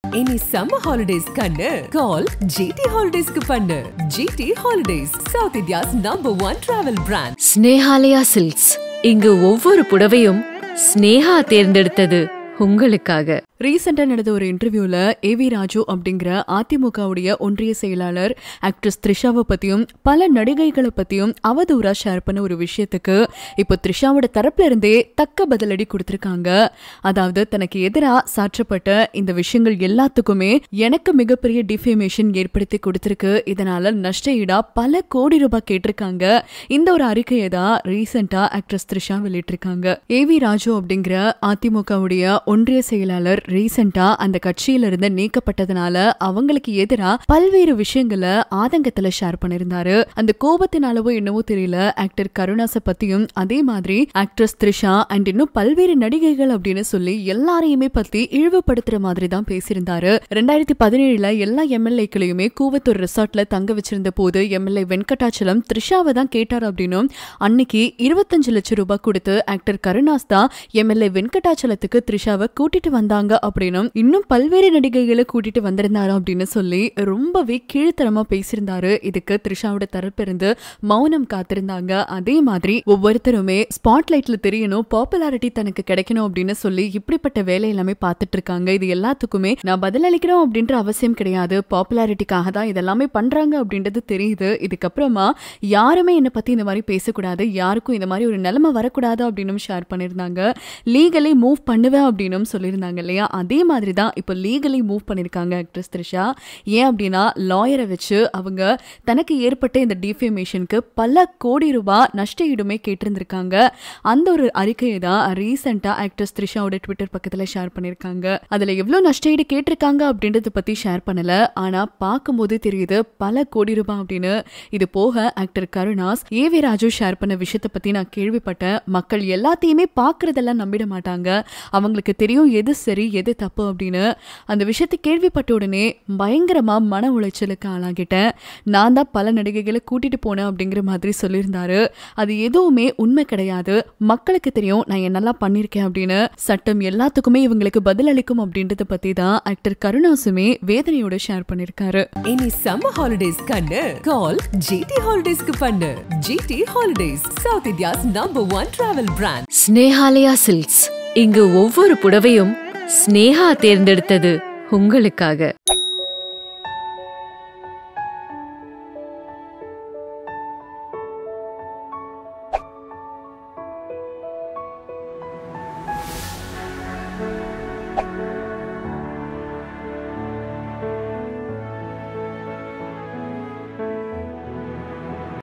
இனி summer holidays கண்ணு கால் GT ஹாலிடேஸ்க்கு பண்ணு ஜிடி ஹாலிடேஸ் சவுத் இந்தியாஸ் number one travel brand Snehalaya silks இங்கு ஒவ்வொரு புடவையும் ஸ்னேஹா தேர்ந்தெடுத்தது உங்களுக்காக ரீசெண்டா நடந்த ஒரு இன்டர்வியூல ஏவி ராஜு அப்படிங்கிற அதிமுகவுடைய ஒன்றிய செயலாளர் ஆக்ட்ரஸ் த்ரிஷாவை பத்தியும் பல நடிகைகளை பத்தியும் அவதூறா ஷேர் பண்ண ஒரு விஷயத்துக்கு இப்போ த்ரிஷாவோட தரப்புல இருந்தே தக்க பதிலடி கொடுத்திருக்காங்க அதாவது தனக்கு எதிராக சாற்றப்பட்ட இந்த விஷயங்கள் எல்லாத்துக்குமே எனக்கு மிகப்பெரிய டிஃபேமேஷன் ஏற்படுத்தி கொடுத்திருக்கு இதனால நஷ்ட ஈடா பல கோடி ரூபாய் கேட்டிருக்காங்க இந்த ஒரு அறிக்கையை தான் ரீசெண்டா ஆக்ட்ரஸ் த்ரிஷா வெளியிட்டிருக்காங்க ஏவி ராஜு அப்படிங்கிற அதிமுகவுடைய ஒன்றிய செயலாளர் ரீசெண்டா அந்த கட்சியில இருந்து நீக்கப்பட்டதுனால அவங்களுக்கு எதிரா பல்வேறு விஷயங்களை ஆதங்கத்துல ஷேர் பண்ணிருந்தாரு அந்த கோபத்தினாலவோ என்னவோ தெரியல ஆக்டர் கருணாச பத்தியும் அதே மாதிரி ஆக்ட்ரஸ் த்ரிஷா அண்ட் இன்னும் பல்வேறு நடிகைகள் அப்படின்னு சொல்லி எல்லாரையுமே பத்தி இழிவுபடுத்துற மாதிரி தான் பேசியிருந்தாரு ரெண்டாயிரத்தி பதினேழுல எல்லா எம்எல்ஏக்களையுமே கூவத்தூர் ரிசார்ட்ல தங்க வச்சிருந்த போது எம்எல்ஏ வெங்கடாச்சலம் த்ரிஷாவை தான் கேட்டார் அப்படின்னும் அன்னைக்கு இருபத்தஞ்சு லட்சம் ரூபாய் கொடுத்து ஆக்டர் கருணாஸ் தான் எம்எல்ஏ வெங்கடாச்சலத்துக்கு த்ரிஷாவை கூட்டிட்டு வந்தாங்க அப்படின்னும் இன்னும் பல்வேறு நடிகைகளை கூட்டிட்டு வந்திருந்தாரு அப்படின்னு சொல்லி ரொம்பவே கீழ்த்தரமா பேசியிருந்தாரு இதுக்கு த்ரிஷாவோட தரப்பு இருந்து மௌனம் காத்திருந்தாங்க அதே மாதிரி ஒவ்வொருத்தருமே ஸ்பாட்லைட்ல தெரியணும் பாப்புலாரிட்டி தனக்கு கிடைக்கணும் அப்படின்னு சொல்லி இப்படிப்பட்ட வேலை எல்லாமே பார்த்துட்டு இருக்காங்க இது எல்லாத்துக்குமே நான் பதிலளிக்கணும் அப்படின்ற அவசியம் கிடையாது பாப்புலாரிட்டிக்காக தான் இதெல்லாமே பண்றாங்க அப்படின்றது தெரியுது இதுக்கப்புறமா யாருமே என்னை பத்தி இந்த மாதிரி பேசக்கூடாது யாருக்கும் இந்த மாதிரி ஒரு நிலைமை வரக்கூடாது அப்படின்னு ஷேர் பண்ணியிருந்தாங்க லீகலி மூவ் பண்ணுவேன் அப்படின்னு சொல்லியிருந்தாங்க இல்லையா அதே மாதிரி தான் இப்போ லீகலி மூவ் பண்ணியிருக்காங்க ஆக்ட்ரஸ் த்ரிஷா ஏன் அப்படின்னா லாயரை வச்சு அவங்க தனக்கு ஏற்பட்ட இந்த டிஃபேமேஷனுக்கு பல கோடி ரூபாய் நஷ்ட ஈடுமே கேட்டிருந்திருக்காங்க அந்த ஒரு அறிக்கையை தான் ரீசெண்டாக ஆக்ட்ரஸ் த்ரிஷாவோட ட்விட்டர் பக்கத்தில் ஷேர் பண்ணியிருக்காங்க அதில் எவ்வளோ நஷ்ட ஈடு கேட்டிருக்காங்க அப்படின்றத பற்றி ஷேர் பண்ணல ஆனால் பார்க்கும்போது தெரியுது பல கோடி ரூபாய் அப்படின்னு இது போக actor Karunas AV Raju share பண்ண விஷயத்தை பற்றி நான் கேள்விப்பட்டேன் மக்கள் எல்லாத்தையுமே பார்க்கறதெல்லாம் நம்பிட மாட்டாங்க அவங்களுக்கு தெரியும் எது சரி எது தப்பு அப்படின்னு அந்த விஷயத்தை கேள்விப்பட்ட உடனே பயங்கரமா மன உளைச்சலுக்கு ஆளாகிட்டேன் நான் தான் பல நடிகைகளை கூட்டிட்டு போனேன் அப்படிங்கிற மாதிரி சொல்லியிருந்தாரு அது எதுவுமே உண்மை கிடையாது மக்களுக்கு தெரியும் நான் என்னெல்லாம் பண்ணியிருக்கேன் அப்படின்னு சட்டம் எல்லாத்துக்குமே இவங்களுக்கு பதிலளிக்கும் அப்படின்றத பத்தி தான் ஆக்டர் கருணாசுமே வேதனையோட ஷேர் பண்ணியிருக்காரு இனி சம்மர் ஹாலிடேஸ் கண்ணு கால் ஜிடி ஹாலிடேஸ்க்கு பண்ணு ஜிடி ஹாலிடேஸ் சவுத் இந்தியாஸ் number one travel brand Snehalaya silks இங்கு ஒவ்வொரு புடவையும் ஸ்னேஹா தேர்ந்தெடுத்தது உங்களுக்காக